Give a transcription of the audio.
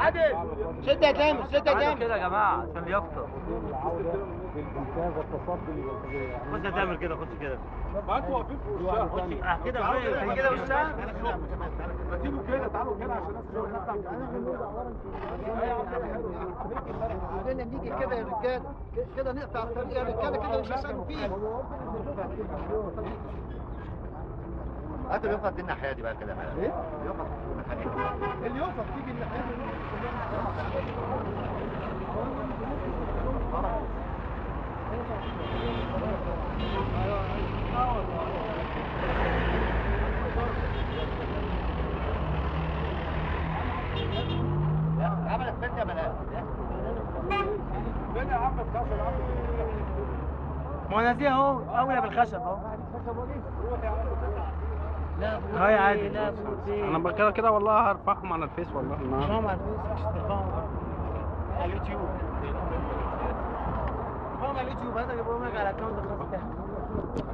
عادل شد يا تامر شد يا عادل تامر كده يا جماعه عشان يفطر خش يا تامر كده خش كده معاكم واقفين في وشها خش اه كده تعالوا وين؟ كده كده وشها ما تيجوا كده تعالوا كده عشان الناس عندنا نيجي كده يا رجاله كده نقطع الطريق يا رجاله كده مش هيسالوا فيه هات اللي يقف دي الناحيه دي بقى كده ايه؟ يقف الناحيه دي اللي يوصل تيجي الناحيه دي عملت فين يا بنات؟ فين يا عم الخشب يا عم ما انا دي اهو اولى بالخشب اهو لا هاي عادي. لا انا بقى كده كده والله هرفعهم على الفيس والله النهارده شو على الفيس مش ترفعهم على اليوتيوب ترفعهم على اليوتيوب هذا يبقى على الاكونت الخاص بتاعك